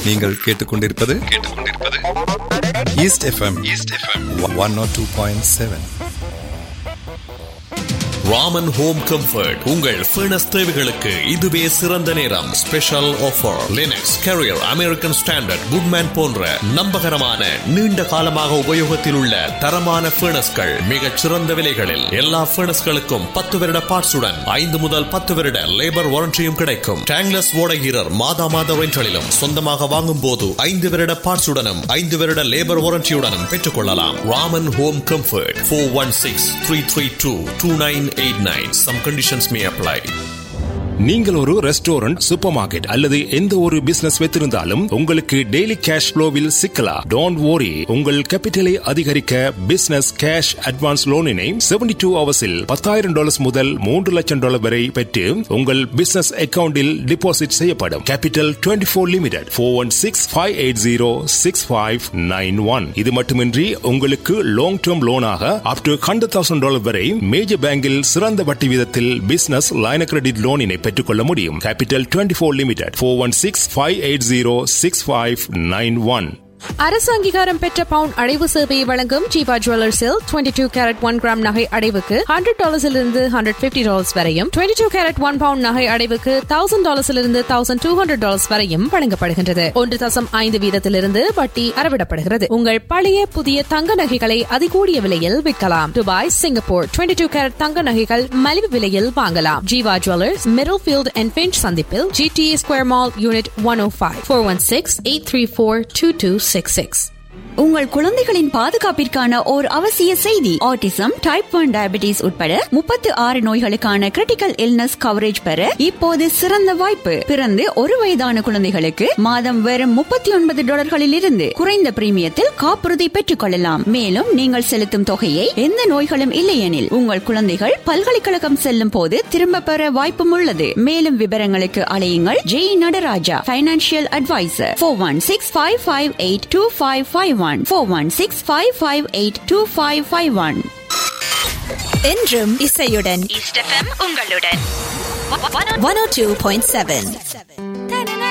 நீங்கள் கேட்டுக்கொண்டிருப்பது கேட்டுக்கொண்டிருப்பது east FM east FM one naught two point seven Raman home comfort உங்கள் ஃபர்னஸ் தேவைகளுக்கு இதுவே சிறந்த நேரம் special offer Lennox Carrier American Standard Goodman போன்ற நம்பகரமான நீண்ட காலமாக உபயோகத்தில் உள்ள தரமான ஃபர்னஸ்கள் மிகச் சிறந்த விலைகளில் எல்லா ஃபர்னஸ்களுக்கும் பத்து வருட பார்ட்ஸுடன் ஐந்து முதல் பத்து வருட லேபர் வாரண்டியும் கிடைக்கும் டேங்லஸ் ஓடகீரர் மாதா மாத ரெண்டலிலும் சொந்தமாக வாங்கும் போது ஐந்து வருட பார்ட்ஸுடனும் ஐந்து வருட லேபர் வாரண்டியுடனும் பெற்றுக் கொள்ளலாம் Raman home comfort four one six three three two two nine eight nine some conditions may apply நீங்கள் ஒரு ரெஸ்டாரண்ட் சூப்பர் மார்க்கெட் அல்லது எந்த ஒரு பிசினஸ் வைத்திருந்தாலும் உங்களுக்கு டெய்லி கேஷ் ஃப்ளோவில் சிக்கலாம் டோன்ட் worry உங்கள் கேபிட்டலை அதிகரிக்க பிசினஸ் கேஷ் அட்வான்ஸ் லோனினை 72 டூ ஹவர்ஸில் பத்தாயிரம் டாலர்ஸ் முதல் மூன்று லட்சம் டாலர் வரை பெற்று உங்கள் பிசினஸ் அக்கவுண்டில் டிபாசிட் செய்யப்படும் capital 24 four limited four one six five eight zero six five nine one இது மட்டுமின்றி உங்களுக்கு லாங் டேர்ம் லோனாக up to hundred thousand dollar வரை மேஜர் பேங்கில் சிறந்த வட்டி வீதத்தில் பிசினஸ் லைன கிரெடிட் லோனினை பெற்றுக்கொள்ள முடியும் capital twenty four limited four one six five eight zero six five nine one அரசு அங்கீகாரம் பெற்ற பவுன் அடைவு சேவையை வழங்கும் ஜீவா ஜுவல்லர்ஸில் twenty two carat one gram நகை அடைவுக்கு ஹண்ட்ரட் டாலர்ஸிலிருந்து ஹண்ட்ரட் பிப்டி டாலர்ஸ் வரையும் twenty two carat one pound நகை அடைவுக்கு தௌசண்ட் டாலர்ஸிலிருந்து தௌசண்ட் டூ ஹண்ட்ரட் டாலர்ஸ் வரையும் வழங்கப்படுகின்றது ஒன்று தசம் ஐந்து வீதத்திலிருந்து வட்டி அறவிடப்படுகிறது உங்கள் பழைய புதிய தங்க நகைகளை அதிகூடிய விலையில் விற்கலாம் Dubai Singapore twenty two carat தங்க நகைகள் மலிவு விலையில் வாங்கலாம் Jeeva jewellers Middlefield and Finch சந்திப்பில் GTA square mall unit one O five four one six eight three four two two six six உங்கள் குழந்தைகளின் பாதுகாப்பிற்கான ஓர் அவசிய செய்தி ஆட்டிசம் டைப் ஒன் டயபிட்டிஸ் உட்பட முப்பத்து ஆறு நோய்களுக்கான கிரிட்டிக்கல் இல்னஸ் கவரேஜ் பெற இப்போது சிறந்த வாய்ப்பு பிறந்து ஒரு வயதான குழந்தைகளுக்கு மாதம் வெறும் முப்பத்தி ஒன்பது டாலர்களில் இருந்து குறைந்த பிரீமியத்தில் காப்புறுதி பெற்றுக் கொள்ளலாம் மேலும் நீங்கள் செலுத்தும் தொகையை எந்த நோய்களும் இல்லையெனில் உங்கள் குழந்தைகள் பல்கலைக்கழகம் செல்லும் போது திரும்ப பெற வாய்ப்பும் உள்ளது மேலும் விவரங்களுக்கு அலையுங்கள் Jai Nataraja financial advisor four one six five five eight two five five one four one six five five eight two five five one என்றும் இசையுடன் உங்களுடன் one O two point seven